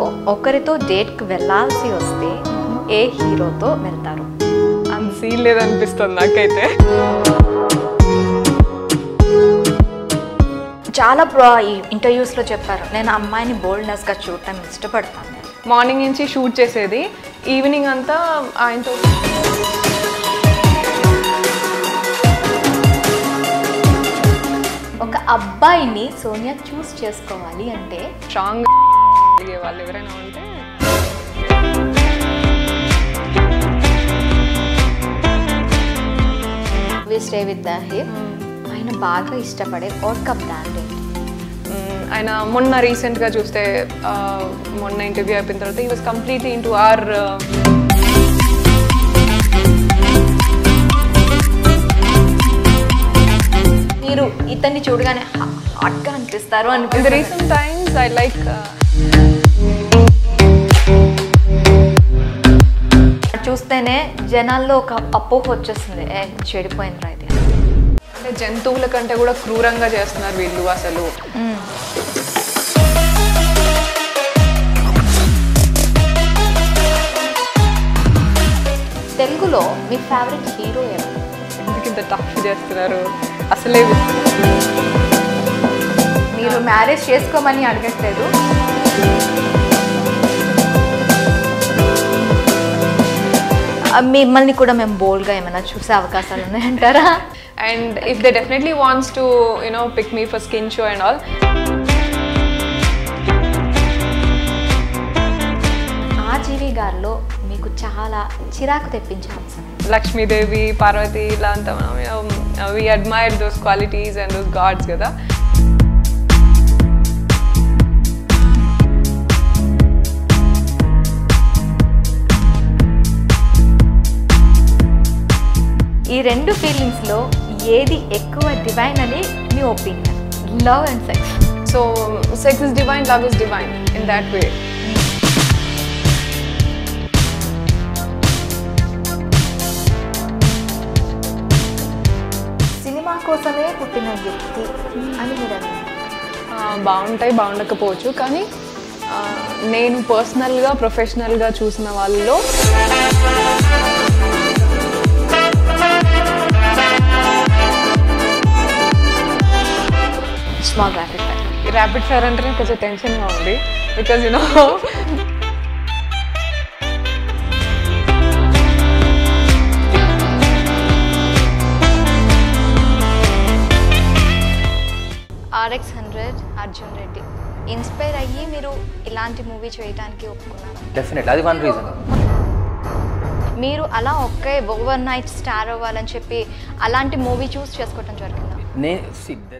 ఒకరితో డేట్కి వెళ్ళాల్సి వస్తే ఏ హీరోతో వెళ్తారు అంత సీన్ లేదనిపిస్తుంది నాకైతే చాలా ప్రో ఈ ఇంటర్వ్యూస్లో చెప్పారు నేను అమ్మాయిని బోల్డ్నెస్గా చూడటం ఇష్టపడతాను నేను మార్నింగ్ నుంచి షూట్ చేసేది ఈవినింగ్ అంతా ఆయనతో ఒక అబ్బాయిని సోనియా చూస్ చేసుకోవాలి అంటే స్ట్రాంగ్ వాళ్ళు ఎవరైనా ఉంటే we stay with the hip ఆయన బాగా ఇష్టపడే ఒక బ్రాండ్ ఏంటి మ్మ్, ఆయన మొన్న రీసెంట్గా చూస్తే ఆ, మొన్న ఇంటర్వ్యూ అయిపోయిన తర్వాత ఈ was completely in to are మీరు ఇతన్ని చూడగానే హాట్గా అనిపిస్తారు ఇన్ ద అనిపిస్తుంది రీసెంట్ టైమ్స్ ఐ లైక్ చూస్తేనే జనాల్లో ఒక అపోహ వచ్చేస్తుంది ఏ చెడిపోయింది రా ఇది అంటే జంతువుల కంటే కూడా క్రూరంగా చేస్తున్నారు వీళ్ళు అసలు తెలుగులో మీ ఫేవరెట్ హీరో ఎవరు ఎందుకు ఇంత టఫ్ చేస్తున్నారు అసలే మీరు మ్యారేజ్ చేసుకోమని అడగట్లేదు ఆ, మిమ్మల్ని కూడా మేము బోల్డ్గా ఏమైనా చూసే అవకాశాలు ఉన్నాయంటారా and if they definitely wants to you know pick me for skin show and all ఆ జీవి గారిలో మీకు చాలా చిరాకు తెప్పించే అంశం లక్ష్మీదేవి పార్వతి ఇలా అంతా we admire those qualities and those gods కదా ఈ రెండు ఫీలింగ్స్లో ఏది ఎక్కువ డివైన్ అని మీ opinion love and sex so sex is divine love is divine in that way cinema కోసమే పుట్టిన వ్యక్తి అని మీరు అన్నారు బాగుంటాయి బాగుండకపోవచ్చు కానీ ఆ, నేను పర్సనల్గా ప్రొఫెషనల్గా చూసిన వాళ్ళలో small rapid fire rapid fire అంటేనే కొంచెం టెన్షన్గా ఉంది because you know RX hundred Arjun Reddy inspire అయ్యి మీరు ఇలాంటి మూవీ చేయడానికి ఒప్పుకున్నారు డెఫినెట్ అది వన్ రీజన్ మీరు అలా ఒకే ఓవర్ నైట్ స్టార్ అవ్వాలని చెప్పి అలాంటి మూవీ చూస్ చేసుకోవటం జరిగిందా నేను